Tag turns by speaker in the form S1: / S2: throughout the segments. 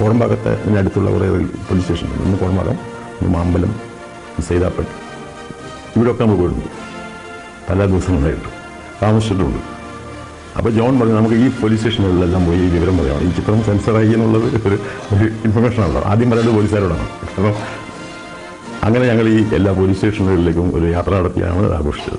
S1: കോടമ്പാകത്തെ അടുത്തുള്ള കുറേ police station ഒന്ന് കോടമ്പാകം ഒന്ന് മാമ്പലം സൈതാപ്പേട്ട് ഇവിടെയൊക്കെ നമ്മൾ പോയിട്ടുണ്ട് പല ദിവസങ്ങളായിട്ട് താമസിച്ചിട്ടുണ്ട് അപ്പോൾ ജോൺ പറഞ്ഞു നമുക്ക് ഈ പോലീസ് സ്റ്റേഷനുകളിലെല്ലാം പോയി ഈ വിവരം പറയാം ഈ ചിത്രം സെൻസറായി എന്നുള്ളത് ഒരു ഒരു ഇൻഫർമേഷൻ ആണല്ലോ ആദ്യം പറയുന്നത് പോലീസുകാരോടാണ് കാരണം അങ്ങനെ ഞങ്ങൾ ഈ എല്ലാ പോലീസ് സ്റ്റേഷനുകളിലേക്കും ഒരു യാത്ര നടത്തിയാണ് അത് ആഘോഷിച്ചത്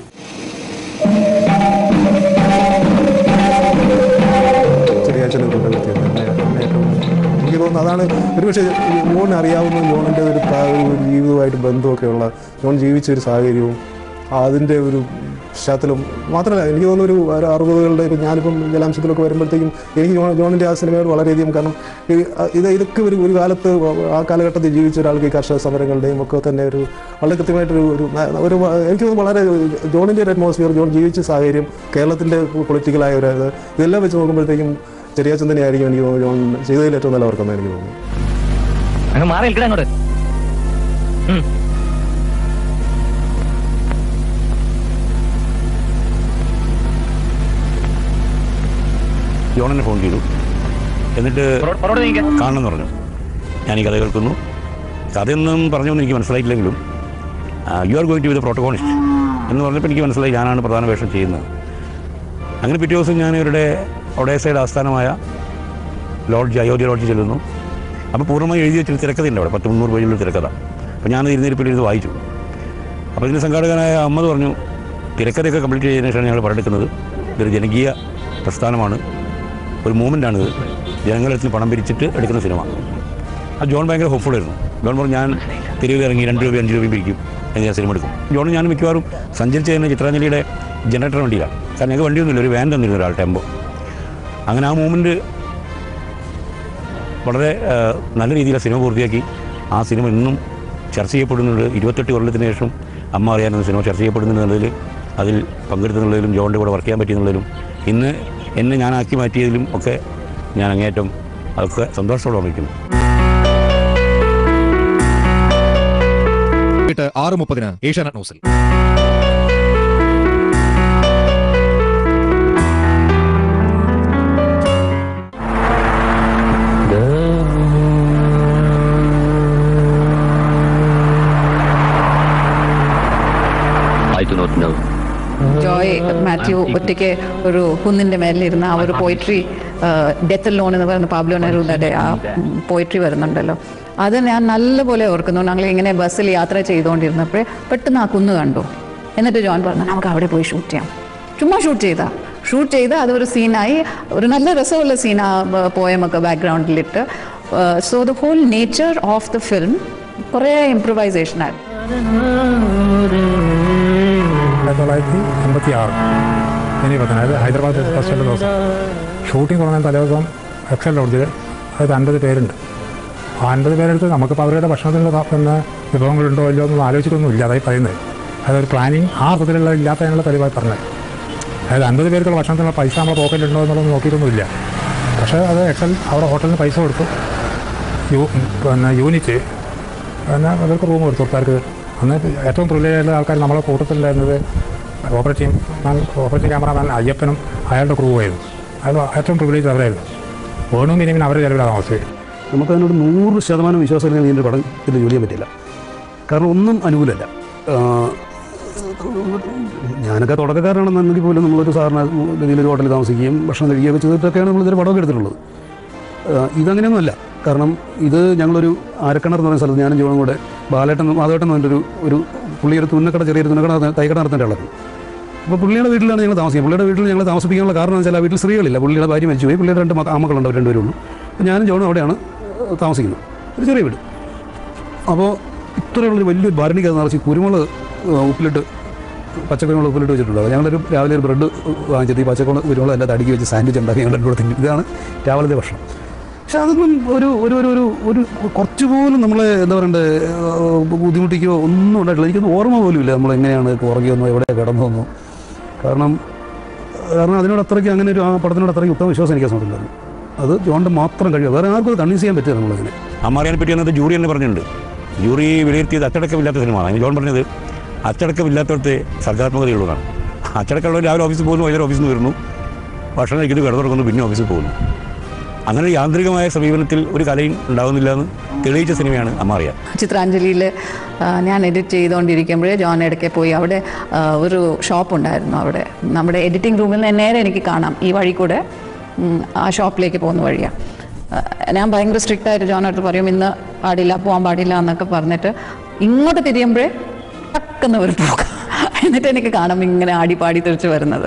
S2: ചെറിയ ചില കുറ്റകൃത്യം തന്നെ ഏറ്റവും എനിക്ക് തോന്നുന്നു അതാണ് ഒരുപക്ഷെ ജോണിന് അറിയാവുന്ന ജോണിൻ്റെ ഒരു പ്രാ- ഒരു ജീവിതവുമായിട്ട് ബന്ധമൊക്കെയുള്ള ജോൺ ജീവിച്ച ഒരു സാഹചര്യവും അതിൻ്റെ ഒരു പശ്ചാത്തലം മാത്രമല്ല എനിക്ക് തോന്നുന്നു ഒരു ഒരു അറുപതുകളുടെ ഇപ്പം ഞാനിപ്പം ജലാംശത്തിലൊക്കെ വരുമ്പോഴത്തേക്കും എനിക്ക് ജോൺ ജോണിൻ്റെ ആ സിനിമയോട് വളരെയധികം കാരണം ഈ ഇത് ഇതൊക്കെ ഒരു ഒരു കാലത്ത് ആ കാലഘട്ടത്തിൽ ജീവിച്ച ഒരാൾക്ക് ഈ കർഷക സമരങ്ങളുടെയും ഒക്കെ തന്നെ ഒരു വളരെ കൃത്യമായിട്ടൊരു ഒരു ന- ഒരു എനിക്ക് തോന്നുന്നു വളരെ ജോണിൻ്റെ ഒരു അറ്റ്മോസ്ഫിയർ ജോൺ ജീവിച്ച സാഹചര്യം കേരളത്തിൻ്റെ പൊളിറ്റിക്കലായ ഒരു ഇത് ഇതെല്ലാം വെച്ച് നോക്കുമ്പോഴത്തേക്കും ചെറിയ ചിന്തനെയായിരിക്കും എനിക്ക് തോന്നുന്നു ജോൺ ചെയ്തതിൽ ഏറ്റവും നല്ല വർക്കെന്ന് എനിക്ക് തോന്നുന്നു
S3: അങ്ങ് മാറി നിൽക്കണ അങ്ങോട്ട് ഉം.
S4: ജോണിനെ ഫോൺ ചെയ്തു എന്നിട്ട്
S3: പുറകോട്ട് പുറകോട്ട് നീങ്ങ്.
S4: കാണണമെന്ന് പറഞ്ഞു ഞാൻ ഈ കഥ കേൾക്കുന്നു കഥയൊന്നും പറഞ്ഞൊന്നും എനിക്ക് മനസ്സിലായിട്ടില്ലെങ്കിലും you are going to be the protagonist എന്ന് പറഞ്ഞപ്പോൾ എനിക്ക് മനസ്സിലായി ഞാനാണ് പ്രധാന വേഷം ചെയ്യുന്നത് അങ്ങനെ പിറ്റേ ദിവസം ഞാൻ ഇവരുടെ ഒഡേസയുടെ ആസ്ഥാനമായ ലോഡ്ജ് അയോധ്യ ലോഡ്ജ് ചെല്ലുന്നു അപ്പോൾ പൂർണ്ണമായി എഴുതി വെച്ചൊരു തിരക്കഥയുണ്ട് അവിടെ പത്ത് മുന്നൂറ് പേജിലുള്ള തിരക്കഥ അപ്പോൾ ഞാൻ ഇരുന്നിരിപ്പിൽ ഇത് വായിച്ചു അപ്പോൾ ഇതിന് സംഘാടകനായ അമ്മത് പറഞ്ഞു തിരക്കഥയൊക്കെ കംപ്ലീറ്റ് ചെയ്തതിനു ശേഷമാണ് ഞങ്ങൾ പടെടുക്കുന്നത് ഇതൊരു ജനകീയ പ്രസ്ഥാനമാണ് ഒരു മൂവ്മെൻ്റാണിത് ജനങ്ങളെടുത്ത് പണം പിരിച്ചിട്ട് എടുക്കുന്ന സിനിമ ആ ജോൺ ഭയങ്കര ഹോപ്പ്ഫുൾ ആയിരുന്നു ജോൺ പറഞ്ഞു ഞാൻ തെരുവിൽ ഇറങ്ങി രണ്ട് രൂപ അഞ്ച് രൂപയും പിരിക്കും എന്ന് ഞാൻ സിനിമ എടുക്കും ജോൺ ഞാൻ മിക്കവാറും സഞ്ചരിച്ച തന്നെ ചിത്രാഞ്ജലിയുടെ ജനറേറ്റർ വണ്ടിയിലാണ് കാരണം ഞങ്ങൾക്ക് വണ്ടിയൊന്നുമില്ല ഒരു വാൻ തന്നിരുന്നു ഒരാൾ ടെമ്പോ അങ്ങനെ ആ മൂവ്മെൻറ്റ് വളരെ ആ, നല്ല രീതിയിൽ ആ സിനിമ പൂർത്തിയാക്കി ആ സിനിമ ഇന്നും ചർച്ച ചെയ്യപ്പെടുന്നുണ്ട് ഇരുപത്തെട്ട് കൊല്ലത്തിന് ശേഷം അമ്മ അറിയാവുന്ന സിനിമ ചർച്ച ചെയ്യപ്പെടുന്നുള്ളതിൽ അതിൽ പങ്കെടുത്തുന്നതിലും ജോണിൻ്റെ കൂടെ വർക്ക് ചെയ്യാൻ പറ്റിയെന്നുള്ളതിലും ഇന്ന് എന്നെ ഞാനാക്കി മാറ്റിയതിലും ഒക്കെ ഞാൻ അങ്ങേയറ്റം അതൊക്കെ സന്തോഷത്തോടെ ഓർമ്മിക്കുന്നു
S5: വൈകിട്ട് ആറ് മുപ്പതിന് ഏഷ്യാനെറ്റ് ന്യൂസിൽ
S3: I do not know.
S6: Joy Mathew ഒറ്റയ്ക്ക് ഒരു കുന്നിന്റെ മേലിരുന്ന ആ ഒരു പോയിട്രി ഡെത്ത് ലോൺ എന്ന് പറയുന്ന പാബ്ലോ നെഹ്റുടെ ആ പോയിട്രി വരുന്നുണ്ടല്ലോ അത് ഞാൻ നല്ലപോലെ ഓർക്കുന്നു ഞങ്ങൾ ഇങ്ങനെ ബസ്സിൽ യാത്ര ചെയ്തുകൊണ്ടിരുന്നപ്പോഴേ പെട്ടെന്ന് ആ കുന്ന് കണ്ടു എന്നിട്ട് ജോൺ പറഞ്ഞു നമുക്ക് അവിടെ പോയി ഷൂട്ട് ചെയ്യാം ചുമ്മാ ഷൂട്ട് ചെയ്താ ഷൂട്ട് ചെയ്ത് അതൊരു സീനായി ഒരു നല്ല രസമുള്ള സീൻ ആ പോയമൊക്കെ ബാക്ക്ഗ്രൗണ്ടിലിട്ട് so the whole nature of the film കുറേ ഇംപ്രവൈസേഷനായിരുന്നു
S7: ആയിരത്തി തൊള്ളായിരത്തി എൺപത്തി ആറ് ജനുവരി പത്തിന് അതായത് ഹൈദരാബാദ് ഫെസ്റ്റിവൽ ദിവസം ഷൂട്ടിംഗ് തുടങ്ങുന്ന തലേദിവസം എക്സൽ ലോഡ്ജിൽ അതായത് അൻപത് പേരുണ്ട് ആ അൻപത് പേരെടുത്ത് നമുക്കിപ്പോൾ അവരുടെ ഭക്ഷണത്തിനുള്ള ത- പിന്നെ വിഭവങ്ങളുണ്ടോ ഇല്ലയോ എന്നൊന്നും ആലോചിച്ചിട്ടൊന്നും ഇല്ല അതായി പറയുന്നത് അതൊരു പ്ലാനിങ് ആ അർത്ഥത്തിലുള്ള ഇല്ലാത്തതിനുള്ള തെളിവായി പറഞ്ഞത് അതായത് അൻപത് പേർക്കുള്ള ഭക്ഷണത്തിനുള്ള പൈസ നമ്മുടെ പോക്കറ്റിലുണ്ടോ എന്നുള്ളത് നോക്കിയിട്ടൊന്നുമില്ല പക്ഷേ അത് എക്സൽ അവിടെ ഹോട്ടലിന് പൈസ കൊടുത്തു യു പിന്നെ യൂണിറ്റ് പിന്നെ അവർക്ക് റൂം കൊടുത്തു ആൾക്കാർക്ക് അന്ന് ഏറ്റവും ത്രില്ലുള്ള ആൾക്കാർ നമ്മളെ കൂട്ടത്തിലുണ്ടായിരുന്നത് ഓപ്പറേറ്റിംഗ് ഓപ്പറേറ്റിംഗ് ക്യാമറാമാൻ അയ്യപ്പനും അയാളുടെ ക്രൂ ആയിരുന്നു അയാൾ ഏറ്റവും പ്രിവിലേജ് അവരായിരുന്നു വേണും ഇനിയും അവരെ ചിലവിലാണ് താമസിച്ചത്
S8: നമുക്കതിനോട് നൂറ് ശതമാനം വിശ്വാസം ഇതിൻ്റെ പടത്തിൽ ജോലി ചെയ്യാൻ പറ്റില്ല കാരണം ഒന്നും അനുകൂലമല്ല ആ, ഞാനൊക്കെ തുടക്കക്കാരാണെന്നുണ്ടെങ്കിൽ പോലും നമ്മളൊരു സാധാരണ രീതിയിൽ ഒരു ഹോട്ടലിൽ താമസിക്കുകയും ഭക്ഷണം കഴിക്കുകയൊക്കെ ചെയ്തിട്ടൊക്കെയാണ് നമ്മളിതൊരു പടമൊക്കെ എടുത്തിട്ടുള്ളത് ആ, ഇതങ്ങനെയൊന്നുമല്ല കാരണം ഇത് ഞങ്ങളൊരു ആരക്കണർ എന്ന് പറയുന്ന സ്ഥലത്ത് ഞാനും ജോണും കൂടെ ബാലേട്ടൻ മാധവേട്ടൻ എന്ന് പറഞ്ഞൊരു ഒരു പുള്ളി ഒരു തുന്നക്കട ചെറിയൊരു തുന്നക്കട നടത്തുന്ന- തൈക്കട നടത്തേണ്ട ആളാണ് അപ്പോൾ പുള്ളിയുടെ വീട്ടിലാണ് ഞങ്ങൾ താമസിക്കുന്നത് പുള്ളിയുടെ വീട്ടിൽ ഞങ്ങൾ താമസിപ്പിക്കാനുള്ള കാരണം എന്ന് വെച്ചാൽ ആ വീട്ടിൽ സ്ത്രീകളില്ല പുള്ളിയുടെ ഭാര്യ മരിച്ചുപോയി പുള്ളിയുടെ രണ്ട് മക്ക- ആമക്കളുണ്ട് അവർ രണ്ടുപേരും ഉള്ളൂ അപ്പോൾ ഞാനും ജോണും അവിടെയാണ് ഏഹ്, താമസിക്കുന്നത് ഒരു ചെറിയ വീട് അപ്പോൾ ഇത്രയുള്ളൊരു വലിയൊരു ഭരണിക്കകത്ത് നിറച്ച് കുരുമുളക് ഏഹ്, ഉപ്പിലിട്ട് പച്ചക്കുരുമുളക് ഉപ്പിലിട്ട് വെച്ചിട്ടുണ്ടാവും ഞങ്ങളൊരു രാവിലെ ഒരു ബ്രെഡ് വാങ്ങിച്ചിട്ട് ഈ പച്ചക്കുള കുരുമുളക് എല്ലാം തടുക്കി വെച്ച് സാൻഡ്വിച്ച് ഉണ്ടാക്കി ഞങ്ങൾ രണ്ടുകൂടെ തിന്നും ഇതാണ് രാവിലത്തെ ഭക്ഷണം പക്ഷെ അതൊന്നും ഒരു ഒരു ഒരു ഒരു ഒരു കുറച്ച് പോലും നമ്മളെ എന്താ പറയണ്ടേ ഏഹ്, ബുദ്ധിമുട്ടിക്കുകയോ ഒന്നും ഉണ്ടായിട്ടില്ല എനിക്കൊന്നും ഓർമ്മ പോലും ഇല്ല നമ്മൾ എങ്ങനെയാണ് ഉറങ്ങിയെന്നോ എവിടെ കിടന്നോന്നോ കാരണം കാരണം അതിനോട് അത്രയ്ക്ക് അങ്ങനെ ഒരു ആ പടത്തിനോട് അത്രയ്ക്ക് ഉത്തമ വിശ്വാസം എനിക്ക് ആ സമയത്തുണ്ടായിരുന്നു അത് ജോണിൻ്റെ മാത്രം കഴിയുക വേറെ ആർക്കും അത് കൺവിൻസ് ചെയ്യാൻ പറ്റില്ല നമ്മളിങ്ങനെ
S4: അമ്മാറിയാനെ പറ്റി അന്നത്തെ ജൂറി തന്നെ പറഞ്ഞിട്ടുണ്ട് ജൂറി വിലയിരുത്തിയത് അച്ചടക്കമില്ലാത്ത സിനിമയാണ് അതിന് ജോൺ പറഞ്ഞത് അച്ചടക്കമില്ലാത്തടത്തെ സർഗാത്മകതയുള്ളതാണ് അച്ചടക്കമുള്ളവർ രാവിലെ ഓഫീസിൽ പോകുന്നു വൈകുന്നേരം ഓഫീസിൽ നിന്ന് വരുന്നു ഭക്ഷണം കഴിക്കുന്നു കിടന്നുറങ്ങുന്നു പിന്നെ ഓഫീസിൽ പോകുന്നു അങ്ങനെ ഒരു യാന്ത്രികമായ സമീപനത്തിൽ ഒരു കലയും ഉണ്ടാകുന്നില്ല എന്ന് തെളിയിച്ച സിനിമയാണ് അമ്മ അറിയാം
S6: ചിത്രാഞ്ജലിയിൽ ഞാൻ എഡിറ്റ് ചെയ്തുകൊണ്ടിരിക്കുമ്പോഴേ ജോൺ ഇടയ്ക്ക് പോയി അവിടെ ആ, ഒരു ഷോപ്പ് ഉണ്ടായിരുന്നു അവിടെ നമ്മുടെ എഡിറ്റിംഗ് റൂമിൽ നിന്ന് നേരെ എനിക്ക് കാണാം ഈ വഴി കൂടെ ഉം, ആ ഷോപ്പിലേക്ക് പോകുന്ന വഴിയാണ് ഞാൻ ഭയങ്കര സ്ട്രിക്റ്റ് ആയിട്ട് ജോണായിട്ട് പറയും ഇന്ന് പാടില്ല പോകാൻ പാടില്ല എന്നൊക്കെ പറഞ്ഞിട്ട് ഇങ്ങോട്ട് തിരിയുമ്പോഴേ ടക്കെന്ന് ഒരു പോക്ക് എന്നിട്ട് എനിക്ക് കാണാം ഇങ്ങനെ ആടി പാടി തിരിച്ച് വരുന്നത്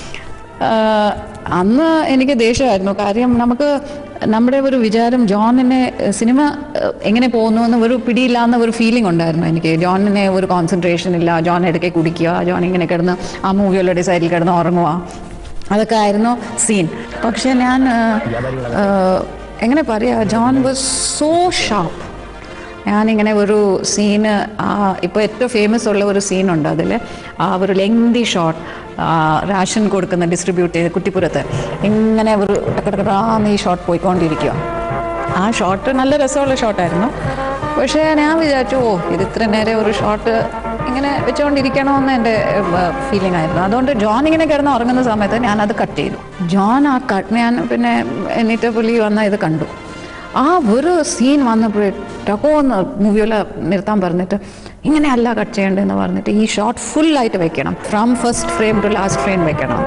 S6: ആഹ് അന്ന് എനിക്ക് ദേഷ്യമായിരുന്നു കാര്യം നമുക്ക് നമ്മുടെ ഒരു വിചാരം ജോണിനെ സിനിമ ഏഹ്, എങ്ങനെ പോകുന്നു എന്ന് ഒരു പിടിയില്ല എന്ന ഒരു ഫീലിംഗ് ഉണ്ടായിരുന്നു എനിക്ക് ജോണിനെ ഒരു കോൺസെൻട്രേഷൻ ഇല്ല ജോൺ ഇടയ്ക്ക് കുടിക്കുക ജോൺ ഇങ്ങനെ കിടന്ന് ആ മൂവികളുടെ സൈഡിൽ കിടന്ന് ഉറങ്ങുക അതൊക്കെ ആയിരുന്നു സീൻ പക്ഷെ ഞാൻ ആഹ്, ആഹ്, എങ്ങനെ പറയുക ജോൺ വാസ് സോ ഷാർപ്പ് ഞാനിങ്ങനെ ഒരു സീന് ആ ഇപ്പോൾ ഏറ്റവും ഫേമസ് ഉള്ള ഒരു സീനുണ്ട് അതിൽ ആ ഒരു ലെങ്തി ഷോട്ട് റേഷൻ കൊടുക്കുന്ന ഡിസ്ട്രിബ്യൂട്ട് ചെയ്ത് കുട്ടിപ്പുറത്ത് ഇങ്ങനെ ഒരു ടക്കടക്കടാന്ന് ഈ ഷോട്ട് പോയിക്കൊണ്ടിരിക്കുക ആ ഷോട്ട് നല്ല രസമുള്ള ഷോട്ടായിരുന്നു പക്ഷേ ഞാൻ വിചാരിച്ചു ഓ ഇത് ഇത്ര നേരം ഒരു ഷോട്ട് ഇങ്ങനെ വെച്ചുകൊണ്ടിരിക്കണമെന്ന് എൻ്റെ ഫീലിംഗ് ആയിരുന്നു അതുകൊണ്ട് ജോൺ ഇങ്ങനെ കിടന്ന് ഉറങ്ങുന്ന സമയത്ത് ഞാനത് കട്ട് ചെയ്തു ജോൺ ആ കട്ട് ഞാൻ പിന്നെ എന്നിട്ട് പുള്ളി വന്ന ഇത് കണ്ടു ആ ഒരു സീൻ വന്നപ്പോഴേ ടക്കോന്ന് മൂവിയോല നിർത്താൻ പറഞ്ഞിട്ട് ഇങ്ങനെയല്ല കട്ട് ചെയ്യേണ്ടതെന്ന് പറഞ്ഞിട്ട് ഈ ഷോട്ട് ഫുള്ളായിട്ട് വെക്കണം from first frame to last frame വെക്കണം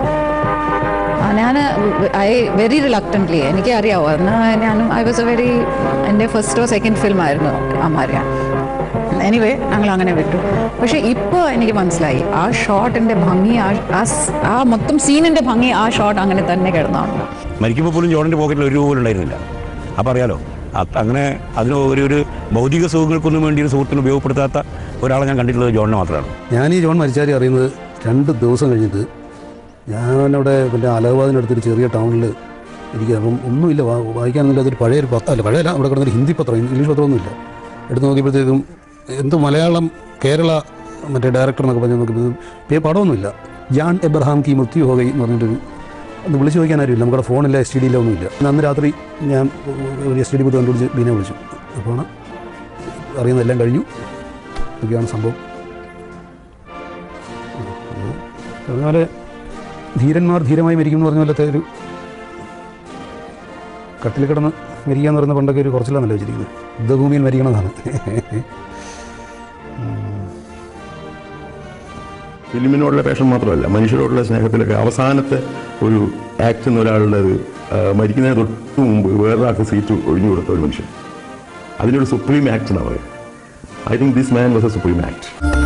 S6: ഞാൻ ഐ വെരി റിലക്റ്റൻ്റ്ലി എനിക്ക് അറിയാവോ അന്ന് ഞാനും ഐ വാസ് എ വെരി എൻ്റെ ഫസ്റ്റോ സെക്കൻഡ് ഫിലിം ആയിരുന്നു അമ്മാരിയ എനിവേ ഞങ്ങൾ അങ്ങനെ വിട്ടു പക്ഷേ ഇപ്പോൾ എനിക്ക് മനസ്സിലായി ആ ഷോട്ടിൻ്റെ ഭംഗി ആ ആ സ്- ആ മൊത്തം സീനിൻ്റെ ഭംഗി ആ ഷോട്ട് അങ്ങനെ തന്നെ കിടന്നുണ്ട്
S4: മരിക്കുമ്പോൾ പോലും ജോണിൻ്റെ പോക്കറ്റിൽ ഒരു രൂപ പോലും ഉണ്ടായിരുന്നില്ല അപ്പോൾ അറിയാലോ അത് അങ്ങനെ അതിന് ഒരു ഒരു ഭൗതിക സുഖങ്ങൾക്കൊന്നും വേണ്ടി ഒരു സുഹൃത്തിന് ഉപയോഗപ്പെടുത്താത്ത ഒരാളെ ഞാൻ കണ്ടിട്ടുള്ളത് ജോണിനെ മാത്രമാണ്
S8: ഞാൻ ഈ ജോൺ മരിച്ചാരി അറിയുന്നത് രണ്ട് ദിവസം കഴിഞ്ഞിട്ട് ഞാൻ അവിടെ പിന്നെ അലഹബാദിനടുത്തൊരു ചെറിയ ടൗണിൽ ഇരിക്കുക അപ്പം ഒന്നുമില്ല വാ- വായിക്കാനൊന്നുമില്ല അതൊരു പഴയ ഒരു പത്രം അല്ല പഴയല്ല അവിടെ കിടന്നൊരു ഹിന്ദി പത്രം ഇംഗ്ലീഷ് പത്രമൊന്നുമില്ല എടുത്ത് നോക്കിയപ്പോഴത്തേക്കും എന്തോ മലയാളം കേരള മറ്റേ ഡയറക്ടർ എന്നൊക്കെ പറഞ്ഞ് നോക്കിയപ്പോൾ പടമൊന്നുമില്ല ജാൻ എബ്രഹാം കി മൃത്യു ഹോഗൈ എന്ന് പറഞ്ഞിട്ടൊരു ഒന്ന് വിളിച്ചു ചോദിക്കാൻ ആരുമില്ല നമ്മുടെ ഫോണില്ല എസ് ടി ഡിയിലോ ഒന്നുമില്ല അന്ന് രാത്രി ഞാൻ ഒരു എസ് ടി ഡി ബുദ്ധ കണ്ടുപിടിച്ച് ബീനെ വിളിച്ചു അപ്പോൾ അറിയുന്നതെല്ലാം കഴിഞ്ഞു ഇതൊക്കെയാണ് സംഭവം അതുപോലെ ധീരന്മാർ ധീരമായി മരിക്കും എന്ന് പറഞ്ഞ പോലത്തെ ഒരു കട്ടിൽ കിടന്ന് മരിക്കുക എന്ന് പറയുന്ന പണ്ടൊക്കെ ഒരു കുറച്ചിലാണല്ലോ വെച്ചിരിക്കുന്നത് യുദ്ധഭൂമിയിൽ മരിക്കണമെന്നാണ്
S1: ഫിലിമിനോടുള്ള പാഷൻ മാത്രമല്ല മനുഷ്യരോടുള്ള സ്നേഹത്തിലൊക്കെ അവസാനത്തെ ഒരു ആക്ട് എന്ന ഒരാളുടെ ഒരു ആ, മരിക്കുന്നതിന് തൊട്ട് മുമ്പ് വേറൊരാൾക്ക് സീറ്റ് ഒഴിഞ്ഞു കൊടുത്ത ഒരു മനുഷ്യൻ അതിനൊരു സുപ്രീം ആക്ട് എന്നാണ് പറയുന്നത് I think this man was a supreme act